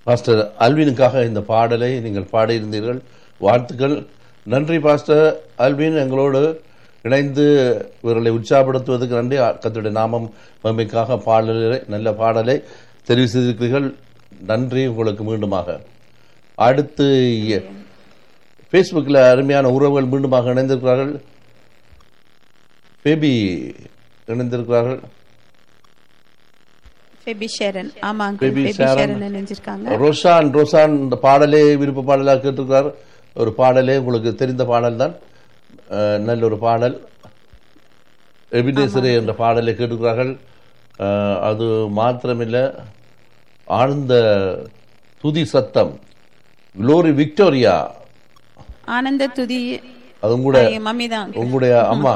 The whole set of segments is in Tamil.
பாஸ்டர் அல்வினுக்காக இந்த பாடலை நீங்கள் பாடியிருந்தீர்கள் வாழ்த்துக்கள் நன்றி பாஸ்டர் அல்வின் எங்களோடு இணைந்து இவர்களை உற்சாகப்படுத்துவதற்கு நன்றி கத்துடைய நாமம் மகிமைக்காக பாடலை நல்ல பாடலை தெரிவு செய்திருக்கிறீர்கள் நன்றி உங்களுக்கு மீண்டுமாக அடுத்து ஃபேஸ்புக்கில் அருமையான உறவுகள் மீண்டுமாக இணைந்திருக்கிறார்கள் பேபி இணைந்திருக்கிறார்கள் பேபி ஷேரன் ஆமாங்க பேபி பேபி ஷேரன். ஷேரன் நினைஞ்சிருக்காங்க ரோஷான் ரோஷான் இந்த பாடலே விருப்ப பாடலாக கேட்டிருக்கிறார் ஒரு பாடலே உங்களுக்கு தெரிந்த பாடல் தான் அஹ், நல்ல ஒரு பாடல் எபினேசரே என்ற பாடலை கேட்டிருக்கிறார்கள் அஹ், அது மாத்திரமில்லை ஆழ்ந்த துதி சத்தம் குளோரி விக்டோரியா ஆனந்த துதி அது கூட மம்மி தான் உங்களுடைய அம்மா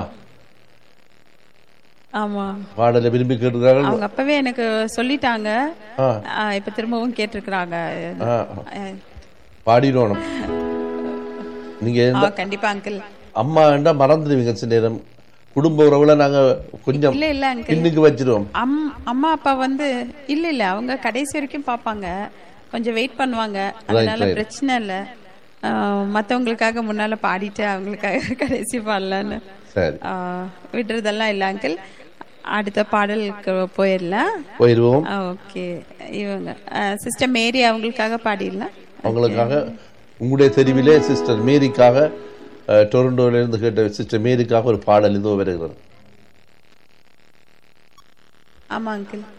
ஆமா பாடலை விரும்பி கேட்டிருக்கிறார்கள் அவங்க அப்பவே எனக்கு சொல்லிட்டாங்க ஆ. ஆ, இப்ப திரும்பவும் கேட்டிருக்கிறாங்க ஆ, பாடிடணும் நீங்க ஆ, எந்த கண்டிப்பா அங்கிள் அம்மா என்றா மறந்துடுவீங்க சில நேரம் குடும்ப உறவுல நாங்க கொஞ்சம் இல்ல இல்ல அங்கிள் பின்னுக்கு வச்சிருவோம் அம் அம்மா அப்பா வந்து இல்ல இல்ல அவங்க கடைசி வரைக்கும் பாப்பாங்க கொஞ்சம் வெயிட் பண்ணுவாங்க அதனால right. பிரச்சனை இல்ல ஆ, மத்தவங்களுக்காக முன்னால பாடிட்டு அவங்களுக்காக கடைசி பாடலான்னு சரி ஆ, விடுறதெல்லாம் இல்ல அங்கிள் அடுத்த பாடலுக்கு போயிடலாம் போயிடுவோம் ஓகே இவங்க சிஸ்டர் மேரி அவங்களுக்காக பாடிடலாம் அவங்களுக்காக உங்களுடைய தெரிவிலே சிஸ்டர் மேரிக்காக அஹ், டொரண்டோல இருந்து கேட்ட சிஸ்டர் மேரிக்காக ஒரு பாடல் இதோ வருகிறது ஆமா அங்கிள்